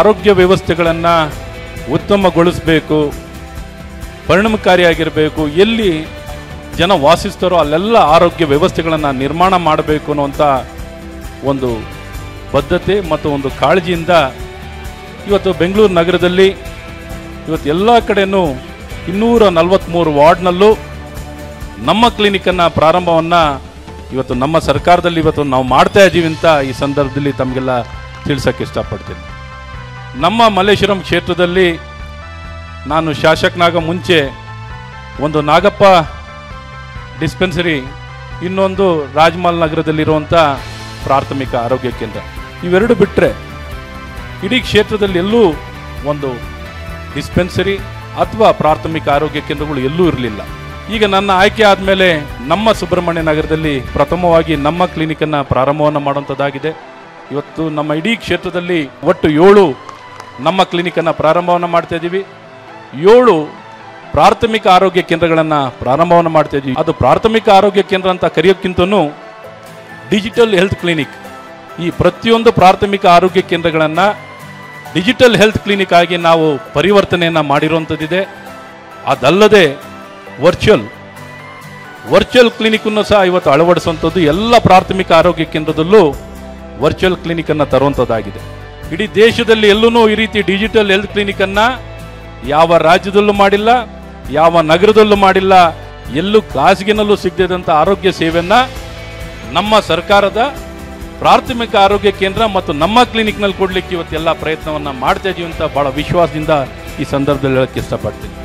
ಆರೋಗ್ಯ ವ್ಯವಸ್ಥೆಗಳನ್ನು ಉತ್ತಮಗೊಳಿಸಬೇಕು ಪರಿಣಾಮಕಾರಿಯಾಗಿರಬೇಕು ಎಲ್ಲಿ ಜನ ವಾಸಿಸ್ತಾರೋ ಅಲ್ಲೆಲ್ಲ ಆರೋಗ್ಯ ವ್ಯವಸ್ಥೆಗಳನ್ನು ನಿರ್ಮಾಣ ಮಾಡಬೇಕು ಅನ್ನುವಂಥ ಒಂದು ಬದ್ಧತೆ ಮತ್ತು ಒಂದು ಕಾಳಜಿಯಿಂದ ಇವತ್ತು ಬೆಂಗಳೂರು ನಗರದಲ್ಲಿ ಇವತ್ತು ಎಲ್ಲ ಕಡೆನೂ ಇನ್ನೂರ ನಲವತ್ತ್ಮೂರು ವಾರ್ಡ್ನಲ್ಲೂ ನಮ್ಮ ಕ್ಲಿನಿಕನ್ನು ಪ್ರಾರಂಭವನ್ನು ಇವತ್ತು ನಮ್ಮ ಸರ್ಕಾರದಲ್ಲಿ ಇವತ್ತು ನಾವು ಮಾಡ್ತಾ ಇದ್ದೀವಿ ಅಂತ ಈ ಸಂದರ್ಭದಲ್ಲಿ ತಮಗೆಲ್ಲ ತಿಳಿಸೋಕ್ಕೆ ಇಷ್ಟಪಡ್ತೀನಿ ನಮ್ಮ ಮಲ್ಲೇಶ್ವರಂ ಕ್ಷೇತ್ರದಲ್ಲಿ ನಾನು ಶಾಸಕನಾಗ ಮುಂಚೆ ಒಂದು ನಾಗಪ್ಪ ಡಿಸ್ಪೆನ್ಸರಿ ಇನ್ನೊಂದು ರಾಜಮಹಲ್ ನಗರದಲ್ಲಿರುವಂಥ ಪ್ರಾಥಮಿಕ ಆರೋಗ್ಯ ಕೇಂದ್ರ ಇವೆರಡು ಬಿಟ್ಟರೆ ಇಡೀ ಕ್ಷೇತ್ರದಲ್ಲಿ ಎಲ್ಲೂ ಒಂದು ಡಿಸ್ಪೆನ್ಸರಿ ಅಥವಾ ಪ್ರಾಥಮಿಕ ಆರೋಗ್ಯ ಕೇಂದ್ರಗಳು ಎಲ್ಲೂ ಇರಲಿಲ್ಲ ಈಗ ನನ್ನ ಆಯ್ಕೆ ಆದಮೇಲೆ ನಮ್ಮ ಸುಬ್ರಹ್ಮಣ್ಯ ನಗರದಲ್ಲಿ ಪ್ರಥಮವಾಗಿ ನಮ್ಮ ಕ್ಲಿನಿಕನ್ನು ಪ್ರಾರಂಭವನ್ನು ಮಾಡುವಂಥದ್ದಾಗಿದೆ ಇವತ್ತು ನಮ್ಮ ಇಡೀ ಕ್ಷೇತ್ರದಲ್ಲಿ ಒಟ್ಟು ಏಳು ನಮ್ಮ ಕ್ಲಿನಿಕನ್ನು ಪ್ರಾರಂಭವನ್ನು ಮಾಡ್ತಾ ಇದ್ದೀವಿ ಏಳು ಪ್ರಾಥಮಿಕ ಆರೋಗ್ಯ ಕೇಂದ್ರಗಳನ್ನು ಪ್ರಾರಂಭವನ್ನು ಮಾಡ್ತಾ ಇದ್ದೀವಿ ಅದು ಪ್ರಾಥಮಿಕ ಆರೋಗ್ಯ ಕೇಂದ್ರ ಅಂತ ಕರೆಯೋಕ್ಕಿಂತನೂ ಡಿಜಿಟಲ್ ಹೆಲ್ತ್ ಕ್ಲಿನಿಕ್ ಈ ಪ್ರತಿಯೊಂದು ಪ್ರಾಥಮಿಕ ಆರೋಗ್ಯ ಕೇಂದ್ರಗಳನ್ನು ಡಿಜಿಟಲ್ ಹೆಲ್ತ್ ಕ್ಲಿನಿಕ್ ಆಗಿ ನಾವು ಪರಿವರ್ತನೆಯನ್ನು ಮಾಡಿರುವಂಥದ್ದಿದೆ ಅದಲ್ಲದೆ ವರ್ಚುವಲ್ ವರ್ಚುವಲ್ ಕ್ಲಿನಿಕ್ಕನ್ನು ಸಹ ಇವತ್ತು ಅಳವಡಿಸುವಂಥದ್ದು ಎಲ್ಲ ಪ್ರಾಥಮಿಕ ಆರೋಗ್ಯ ಕೇಂದ್ರದಲ್ಲೂ ವರ್ಚುವಲ್ ಕ್ಲಿನಿಕನ್ನು ತರುವಂಥದ್ದಾಗಿದೆ ಇಡೀ ದೇಶದಲ್ಲಿ ಎಲ್ಲೂ ಈ ರೀತಿ ಡಿಜಿಟಲ್ ಹೆಲ್ತ್ ಕ್ಲಿನಿಕನ್ನು ಯಾವ ರಾಜ್ಯದಲ್ಲೂ ಮಾಡಿಲ್ಲ ಯಾವ ನಗರದಲ್ಲೂ ಮಾಡಿಲ್ಲ ಎಲ್ಲೂ ಖಾಸಗಿನಲ್ಲೂ ಸಿಗದಂಥ ಆರೋಗ್ಯ ಸೇವೆಯನ್ನು ನಮ್ಮ ಸರ್ಕಾರದ ಪ್ರಾಥಮಿಕ ಆರೋಗ್ಯ ಕೇಂದ್ರ ಮತ್ತು ನಮ್ಮ ಕ್ಲಿನಿಕ್ನಲ್ಲಿ ಕೊಡ್ಲಿಕ್ಕೆ ಇವತ್ತೆಲ್ಲ ಪ್ರಯತ್ನವನ್ನು ಮಾಡ್ತಾ ಇದೀವಿ ಅಂತ ಬಹಳ ವಿಶ್ವಾಸದಿಂದ ಈ ಸಂದರ್ಭದಲ್ಲಿ ಹೇಳಕ್ಕೆ ಇಷ್ಟಪಡ್ತೀನಿ